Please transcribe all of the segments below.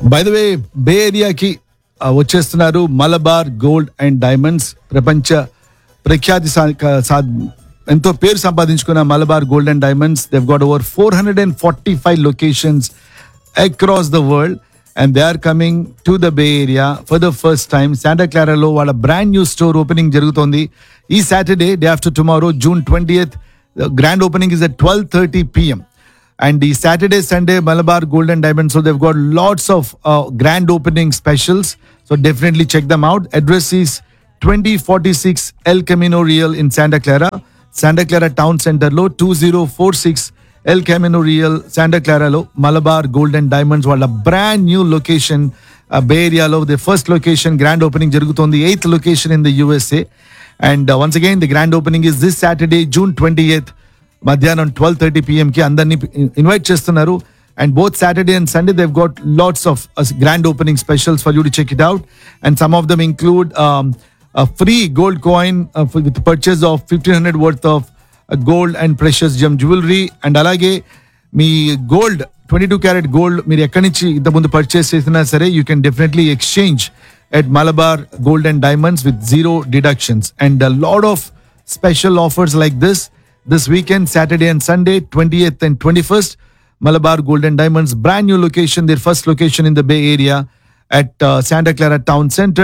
By the way బే ఏరియాకి ఆ, వచ్చేస్తున్నారు మలబార్ గోల్డ్ అండ్ డైమండ్స్ ప్రపంచ ప్రఖ్యాతి సా- క- సా- ఎంతో పేరు సంపాదించుకున్న Malabar gold and diamonds they've got over four hundred and forty five locations across the world and they are coming to the bay area for the first time Santa క్లారాలో వాళ్ళ brand new store opening జరుగుతోంది ఈ Saturday day after tomorrow June twenty grand opening is at twelve thirty PM and the Saturday, Sunday, Malabar Gold and Diamond. So they've got lots of uh, grand opening specials. So definitely check them out. Address is 2046 El Camino Real in Santa Clara, Santa Clara Town Center lo 2046 El Camino Real, Santa Clara lo Malabar Gold and Diamonds. వాళ్ళ brand new location uh, Bay Area lo the first location grand opening జరుగుతోంది eighth location in the USA. And uh, once again, the grand opening is this Saturday, June 28th. మధ్యాహ్నం twelve thirty పిఎంకి అందరినీ invite చేస్తున్నారు and both Saturday and Sunday they've got lots of grand opening specials for you to check it out and some of them include free gold coin with purchase of fifteen hundred worth of gold and precious gem jewellery and అలాగే మీ gold twenty two carat gold మీరు ఎక్కడి నుంచి ఇంతకుముందు purchase చేసినా సరే you can definitely exchange at Malabar gold and diamonds with zero deductions and lot of special offers like this this weekend, Saturday and Sunday, 20th and 21st. Malabar Gold and Diamonds, brand new location, their first location in the Bay Area at uh, Santa Clara Town Center,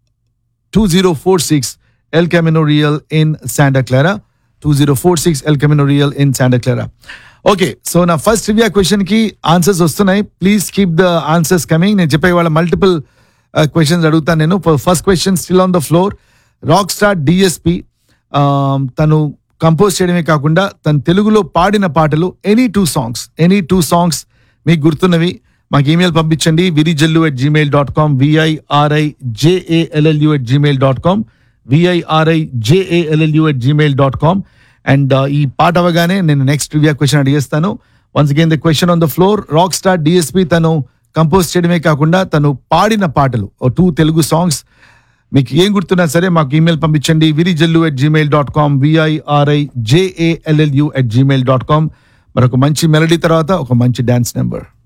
2046 El Camino Real in Santa Clara. 2046 El Camino Real in Santa Clara. Okay so నా first review question కి answers వస్తున్నాయి please keep the answers coming నేను చెప్పే వాళ్ళ multiple questions అడుగుతాను నేను first question still on the floor rock star DSP తను compose చేయడమే కాకుండా తను తెలుగులో పాడిన పాటలు any two songs any two songs మీకు గుర్తున్నవి మాకు ఈమెయిల్ పంపించండి Virijallu at Gmail dot com విఐఆర్ఐ JALLU at Gmail dot com విఐఆర్ఐ JALLU at Gmail dot com and ఈ పాట అవగానే నేను నెక్స్ట్ రివ్యూ క్వశ్చన్ అడిగేస్తాను once again the question on the floor rock star DSP తను కంపోజ్ చేయడమే కాకుండా తను పాడిన పాటలు టూ తెలుగు సాంగ్స్ మీకు ఏం గుర్తున్నా సరే మాకు ఈమెయిల్ పంపించండి Virijallu at Gmail dot com విఐఆర్ఐ JALLU at Gmail dot com మరొక మంచి మెలడీ తర్వాత ఒక మంచి డాన్స్ నెంబర్